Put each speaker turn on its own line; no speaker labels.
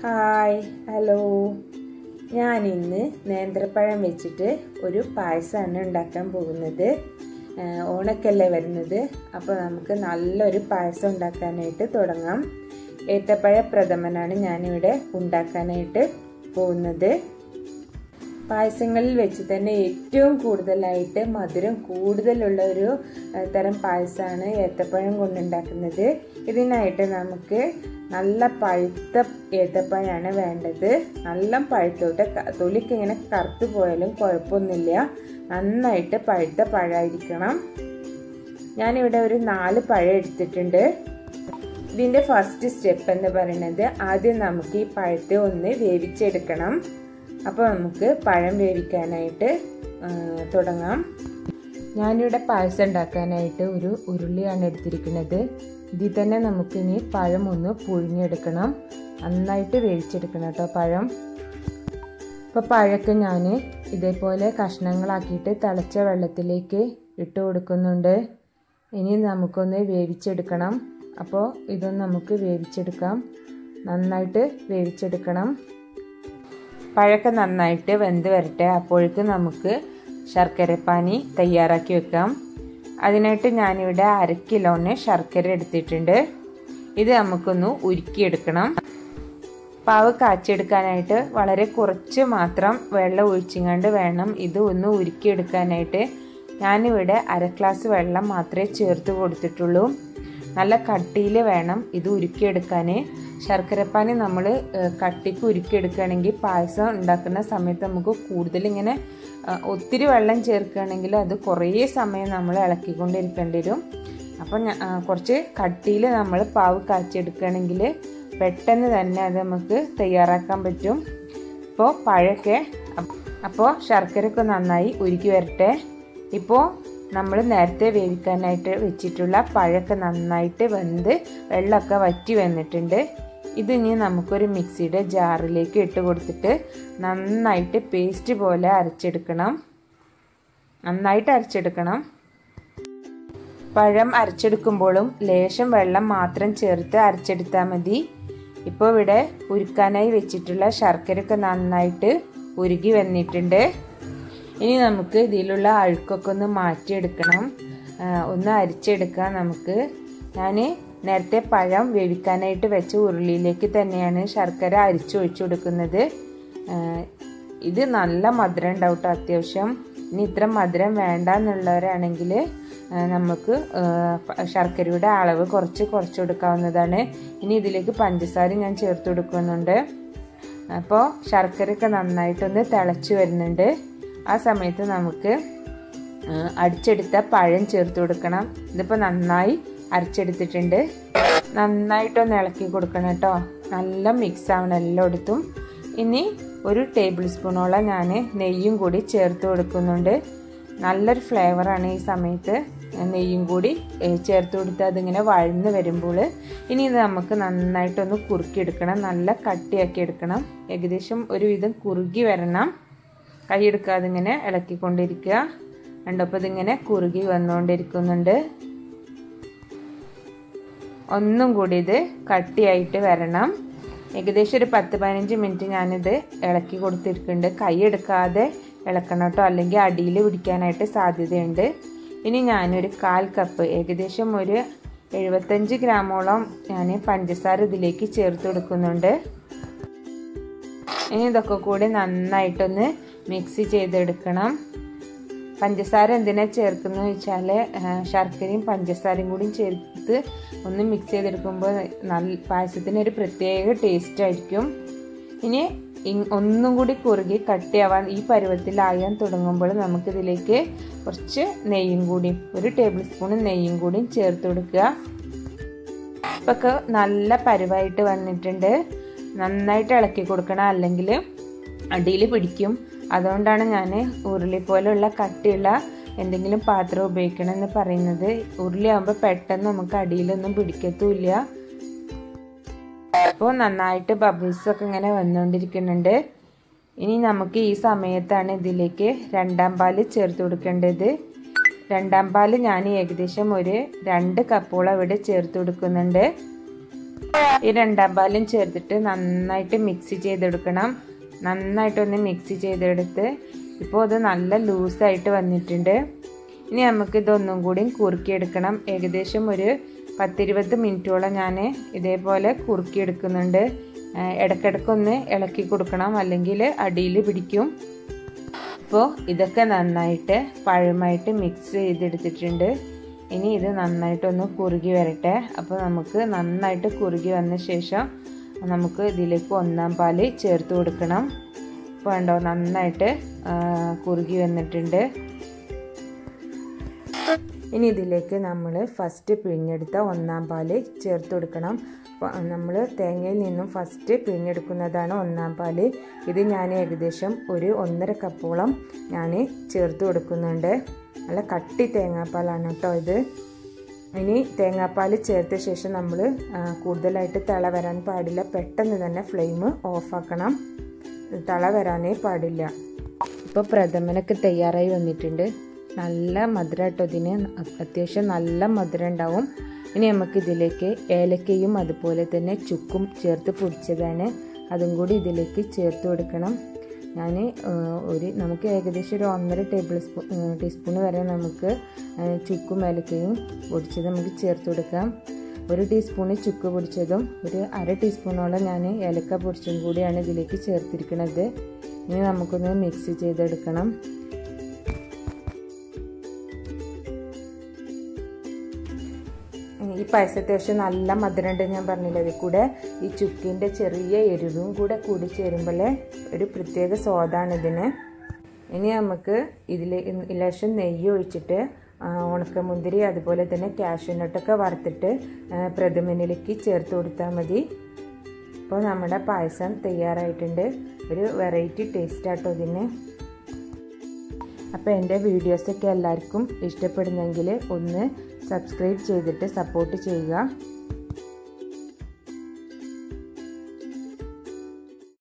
hi hello ഞാൻ ഇന്ന് നേന്ത്രപ്പഴം വെച്ചിട്ട് ഒരു പായസമാണ് ഉണ്ടാക്കാൻ പോകുന്നത് ഓണക്കല്ലേ വരുന്നത് അപ്പോൾ നമുക്ക് നല്ലൊരു പായസം ഉണ്ടാക്കാനായിട്ട് തുടങ്ങാം ഏത്തപ്പഴ പ്രഥമനാണ് ഞാനിവിടെ ഉണ്ടാക്കാനായിട്ട് പോകുന്നത് പായസങ്ങളിൽ വെച്ച് തന്നെ ഏറ്റവും കൂടുതലായിട്ട് മധുരം കൂടുതലുള്ള ഒരു തരം പായസമാണ് ഏത്തപ്പഴം കൊണ്ടുണ്ടാക്കുന്നത് ഇതിനായിട്ട് നമുക്ക് നല്ല പഴുത്ത ഏത്തപ്പഴമാണ് വേണ്ടത് നല്ല പഴുത്തോട്ട് തൊലിക്ക് ഇങ്ങനെ കറുത്തു പോയാലും കുഴപ്പമൊന്നുമില്ല നന്നായിട്ട് പഴുത്ത പഴമായിരിക്കണം ഞാനിവിടെ ഒരു നാല് പഴം എടുത്തിട്ടുണ്ട് ഇതിൻ്റെ ഫസ്റ്റ് സ്റ്റെപ്പ് എന്ന് പറയുന്നത് ആദ്യം നമുക്ക് ഈ പഴത്തെ ഒന്ന് വേവിച്ചെടുക്കണം അപ്പോൾ നമുക്ക് പഴം വേവിക്കാനായിട്ട് തുടങ്ങാം ഞാനിവിടെ പായസം ഉണ്ടാക്കാനായിട്ട് ഒരു ഉരുളിയാണ് എടുത്തിരിക്കുന്നത് ഇതിൽ തന്നെ നമുക്കിനി പഴം ഒന്ന് പുഴുങ്ങിയെടുക്കണം നന്നായിട്ട് വേവിച്ചെടുക്കണം കേട്ടോ പഴം ഇപ്പോൾ പഴമൊക്കെ ഞാൻ ഇതേപോലെ കഷ്ണങ്ങളാക്കിയിട്ട് തിളച്ച വെള്ളത്തിലേക്ക് ഇട്ട് കൊടുക്കുന്നുണ്ട് ഇനി നമുക്കൊന്ന് വേവിച്ചെടുക്കണം അപ്പോൾ ഇതൊന്ന് നമുക്ക് വേവിച്ചെടുക്കാം നന്നായിട്ട് വേവിച്ചെടുക്കണം പഴമൊക്കെ നന്നായിട്ട് വെന്ത് വരട്ടെ അപ്പോഴേക്ക് നമുക്ക് ശർക്കരപ്പാനി തയ്യാറാക്കി വെക്കാം അതിനായിട്ട് ഞാനിവിടെ അര കിലോന് ശർക്കര എടുത്തിട്ടുണ്ട് ഇത് നമുക്കൊന്ന് ഉരുക്കിയെടുക്കണം പാവ് കാച്ചെടുക്കാനായിട്ട് വളരെ കുറച്ച് മാത്രം വെള്ളം ഒഴിച്ചിങ്ങാണ്ട് വേണം ഇത് ഒന്ന് ഉരുക്കിയെടുക്കാനായിട്ട് ഞാനിവിടെ അര ഗ്ലാസ് വെള്ളം മാത്രമേ ചേർത്ത് കൊടുത്തിട്ടുള്ളൂ നല്ല കട്ടിയിൽ വേണം ഇത് ഉരുക്കിയെടുക്കാൻ ശർക്കരപ്പാനി നമ്മൾ കട്ടിക്ക് ഉരുക്കിയെടുക്കുകയാണെങ്കിൽ പായസം ഉണ്ടാക്കുന്ന സമയത്ത് നമുക്ക് കൂടുതൽ ഇങ്ങനെ ഒത്തിരി വെള്ളം ചേർക്കുകയാണെങ്കിൽ അത് കുറേ സമയം നമ്മൾ ഇളക്കിക്കൊണ്ടിരിക്കേണ്ടി വരും അപ്പം കുറച്ച് കട്ടിയിൽ നമ്മൾ പാവ് കാച്ചെടുക്കുകയാണെങ്കിൽ പെട്ടെന്ന് തന്നെ അത് നമുക്ക് തയ്യാറാക്കാൻ പറ്റും ഇപ്പോൾ പഴമൊക്കെ അപ്പോൾ ശർക്കരയൊക്കെ നന്നായി ഉരുക്കി വരട്ടെ ഇപ്പോൾ നമ്മൾ നേരത്തെ വേവിക്കാനായിട്ട് വെച്ചിട്ടുള്ള പഴമൊക്കെ നന്നായിട്ട് വെന്ത് വെള്ളമൊക്കെ വറ്റി വന്നിട്ടുണ്ട് ഇതിനി നമുക്കൊരു മിക്സിയുടെ ജാറിലേക്ക് ഇട്ട് കൊടുത്തിട്ട് നന്നായിട്ട് പേസ്റ്റ് പോലെ അരച്ചെടുക്കണം നന്നായിട്ട് അരച്ചെടുക്കണം പഴം അരച്ചെടുക്കുമ്പോഴും ലേശം വെള്ളം മാത്രം ചേർത്ത് അരച്ചെടുത്താൽ മതി ഇപ്പോൾ ഇവിടെ ഉരുക്കാനായി വെച്ചിട്ടുള്ള ശർക്കരയൊക്കെ നന്നായിട്ട് ഉരുകി വന്നിട്ടുണ്ട് ഇനി നമുക്ക് ഇതിലുള്ള അഴുക്കൊക്കെ ഒന്ന് മാറ്റിയെടുക്കണം ഒന്ന് അരിച്ചെടുക്കാം നമുക്ക് ഞാൻ നേരത്തെ പഴം വേവിക്കാനായിട്ട് വെച്ച ഉരുളിയിലേക്ക് തന്നെയാണ് ശർക്കര അരിച്ചൊഴിച്ചു കൊടുക്കുന്നത് ഇത് നല്ല മധുരം ഉണ്ടാവും കേട്ടോ അത്യാവശ്യം ഇനി ഇത്ര മധുരം വേണ്ട എന്നുള്ളവരാണെങ്കിൽ നമുക്ക് ശർക്കരയുടെ അളവ് കുറച്ച് കുറച്ച് കൊടുക്കാവുന്നതാണ് ഇനി ഇതിലേക്ക് പഞ്ചസാര ഞാൻ ചേർത്ത് കൊടുക്കുന്നുണ്ട് അപ്പോൾ ശർക്കരയൊക്കെ നന്നായിട്ടൊന്ന് തിളച്ച് വരുന്നുണ്ട് ആ സമയത്ത് നമുക്ക് അടിച്ചെടുത്ത പഴം ചേർത്ത് കൊടുക്കണം ഇതിപ്പോൾ നന്നായി അരച്ചെടുത്തിട്ടുണ്ട് നന്നായിട്ടൊന്ന് ഇളക്കി കൊടുക്കണം കേട്ടോ നല്ല മിക്സ് ആവണം എല്ലായിടത്തും ഇനി ഒരു ടേബിൾ സ്പൂണോളം ഞാൻ നെയ്യും കൂടി ചേർത്ത് കൊടുക്കുന്നുണ്ട് നല്ലൊരു ഫ്ലേവറാണ് ഈ സമയത്ത് നെയ്യും കൂടി ചേർത്ത് കൊടുത്ത് അതിങ്ങനെ വഴന്ന് വരുമ്പോൾ ഇനി ഇത് നമുക്ക് നന്നായിട്ടൊന്ന് കുറുക്കിയെടുക്കണം നല്ല കട്ടിയാക്കി എടുക്കണം ഏകദേശം ഒരുവിധം കുറുകി വരണം കൈയെടുക്കാതെ ഇങ്ങനെ ഇളക്കിക്കൊണ്ടിരിക്കുക കണ്ടപ്പോൾ ഇതിങ്ങനെ കുറുകി വന്നുകൊണ്ടിരിക്കുന്നുണ്ട് ഒന്നും കൂടി ഇത് കട്ടിയായിട്ട് വരണം ഏകദേശം ഒരു പത്ത് പതിനഞ്ച് മിനിറ്റ് ഞാനിത് ഇളക്കി കൊടുത്തിരിക്കുന്നുണ്ട് കൈ എടുക്കാതെ ഇളക്കണം കേട്ടോ അല്ലെങ്കിൽ അടിയിൽ പിടിക്കാനായിട്ട് സാധ്യതയുണ്ട് ഇനി ഞാനൊരു കാൽ കപ്പ് ഏകദേശം ഒരു എഴുപത്തഞ്ച് ഗ്രാമോളം ഞാൻ പഞ്ചസാര ഇതിലേക്ക് ചേർത്ത് കൊടുക്കുന്നുണ്ട് ഇനി ഇതൊക്കെ കൂടി നന്നായിട്ടൊന്ന് മിക്സ് ചെയ്തെടുക്കണം പഞ്ചസാര എന്തിനാ ചേർക്കുന്നു വെച്ചാൽ ശർക്കരയും പഞ്ചസാരയും കൂടി ചേർത്ത് ഒന്ന് മിക്സ് ചെയ്തെടുക്കുമ്പോൾ നല്ല പായസത്തിന് ഒരു പ്രത്യേക ടേസ്റ്റ് ആയിരിക്കും ഇനി ഒന്നും കൂടി കുറുകി കട്ടിയാവാൻ ഈ പരുവത്തിലായാൻ തുടങ്ങുമ്പോൾ നമുക്കിതിലേക്ക് കുറച്ച് നെയ്യും കൂടി ഒരു ടേബിൾ സ്പൂൺ നെയ്യും കൂടി ചേർത്ത് കൊടുക്കുക ഇപ്പൊക്കെ നല്ല പരുവായിട്ട് വന്നിട്ടുണ്ട് നന്നായിട്ട് ഇളക്കി കൊടുക്കണം അല്ലെങ്കിൽ അടിയിൽ പിടിക്കും അതുകൊണ്ടാണ് ഞാൻ ഉരുളി പോലെയുള്ള കട്ടിയുള്ള എന്തെങ്കിലും പാത്രം ഉപയോഗിക്കണം എന്ന് പറയുന്നത് ഉരുളി ആകുമ്പോൾ പെട്ടെന്ന് നമുക്ക് അടിയിലൊന്നും പിടിക്കത്തുമില്ല അപ്പോൾ നന്നായിട്ട് ബബിൾസ് ഒക്കെ ഇങ്ങനെ വന്നുകൊണ്ടിരിക്കുന്നുണ്ട് ഇനി നമുക്ക് ഈ സമയത്താണ് ഇതിലേക്ക് രണ്ടാം പാല് ചേർത്ത് കൊടുക്കേണ്ടത് രണ്ടാം പാല് ഞാൻ ഏകദേശം ഒരു രണ്ട് കപ്പോളം ഇവിടെ ചേർത്ത് കൊടുക്കുന്നുണ്ട് ഈ രണ്ടാം പാലും ചേർത്തിട്ട് നന്നായിട്ട് മിക്സ് ചെയ്തെടുക്കണം നന്നായിട്ടൊന്ന് മിക്സ് ചെയ്തെടുത്ത് ഇപ്പോൾ അത് നല്ല ലൂസായിട്ട് വന്നിട്ടുണ്ട് ഇനി നമുക്ക് ഇതൊന്നും കൂടി കുറുക്കിയെടുക്കണം ഏകദേശം ഒരു പത്തിരുപത് മിനിറ്റോളം ഞാൻ ഇതേപോലെ കുറുക്കിയെടുക്കുന്നുണ്ട് ഇടയ്ക്കിടയ്ക്കൊന്ന് ഇളക്കി കൊടുക്കണം അല്ലെങ്കിൽ അടിയിൽ പിടിക്കും ഇപ്പോൾ ഇതൊക്കെ നന്നായിട്ട് പഴമായിട്ട് മിക്സ് ചെയ്തെടുത്തിട്ടുണ്ട് ഇനി ഇത് നന്നായിട്ടൊന്ന് കുറുകി വരട്ടെ അപ്പോൾ നമുക്ക് നന്നായിട്ട് കുറുകി വന്ന ശേഷം നമുക്ക് ഇതിലേക്ക് ഒന്നാം പാല് ചേർത്ത് കൊടുക്കണം ഇപ്പോൾ ഉണ്ടോ നന്നായിട്ട് കുറുകി വന്നിട്ടുണ്ട് ഇനി ഇതിലേക്ക് നമ്മൾ ഫസ്റ്റ് പിഴിഞ്ഞെടുത്ത ഒന്നാം പാല് ചേർത്ത് കൊടുക്കണം നമ്മൾ തേങ്ങയിൽ നിന്നും ഫസ്റ്റ് പിഴിഞ്ഞെടുക്കുന്നതാണ് ഒന്നാം പാല് ഇത് ഞാൻ ഏകദേശം ഒരു ഒന്നര കപ്പോളം ഞാൻ ചേർത്ത് കൊടുക്കുന്നുണ്ട് നല്ല കട്ടി തേങ്ങാപ്പാലാണ് കേട്ടോ ഇത് ഇനി തേങ്ങാപ്പാൽ ചേർത്ത ശേഷം നമ്മൾ കൂടുതലായിട്ട് തിള വരാൻ പാടില്ല പെട്ടെന്ന് തന്നെ ഫ്ലെയിം ഓഫാക്കണം തിള വരാനേ പാടില്ല ഇപ്പോൾ പ്രഥമനൊക്കെ തയ്യാറായി വന്നിട്ടുണ്ട് നല്ല മധുരം കേട്ടോ ഇതിന് അത്യാവശ്യം നല്ല മധുരം ഉണ്ടാവും ഇനി നമുക്ക് ഇതിലേക്ക് ഏലക്കയും അതുപോലെ തന്നെ ചുക്കും ചേർത്ത് പൊടിച്ചതാണ് അതും കൂടി ഇതിലേക്ക് ചേർത്ത് കൊടുക്കണം ഞാൻ ഒരു നമുക്ക് ഏകദേശം ഒരു ഒന്നര ടേബിൾ സ്പൂൺ ടീസ്പൂൺ വരെ നമുക്ക് ചുക്കും ഏലക്കയും പൊടിച്ചത് നമുക്ക് ചേർത്ത് കൊടുക്കാം ഒരു ടീസ്പൂണ് ചുക്ക് പൊടിച്ചതും ഒരു അര ടീസ്പൂണോളം ഞാൻ ഏലക്ക പൊടിച്ചതും കൂടിയാണ് ഇതിലേക്ക് ചേർത്തിരിക്കുന്നത് ഇനി നമുക്കൊന്ന് മിക്സ് ചെയ്തെടുക്കണം ഈ പായസം അത്യാവശ്യം നല്ല മധുരമുണ്ട് ഞാൻ പറഞ്ഞില്ല അതിൽ കൂടെ ഈ ചുക്കിൻ്റെ ചെറിയ എരിവും കൂടെ കൂടി ചേരുമ്പോൾ ഒരു പ്രത്യേക സ്വാദാണ് ഇതിന് ഇനി നമുക്ക് ഇതിൽ ലേശം നെയ്യ് ഒഴിച്ചിട്ട് ഉണക്കമുന്തിരി അതുപോലെ തന്നെ കാഷ്യൂനട്ടൊക്കെ വറുത്തിട്ട് പ്രഥമനിലേക്ക് ചേർത്ത് കൊടുത്താൽ മതി ഇപ്പോൾ നമ്മുടെ പായസം തയ്യാറായിട്ടുണ്ട് ഒരു വെറൈറ്റി ടേസ്റ്റ് ആട്ടോ ഇതിന് അപ്പോൾ എൻ്റെ വീഡിയോസൊക്കെ എല്ലാവർക്കും ഇഷ്ടപ്പെടുന്നെങ്കിൽ ഒന്ന് സബ്സ്ക്രൈബ് ചെയ്തിട്ട് സപ്പോർട്ട് ചെയ്യുക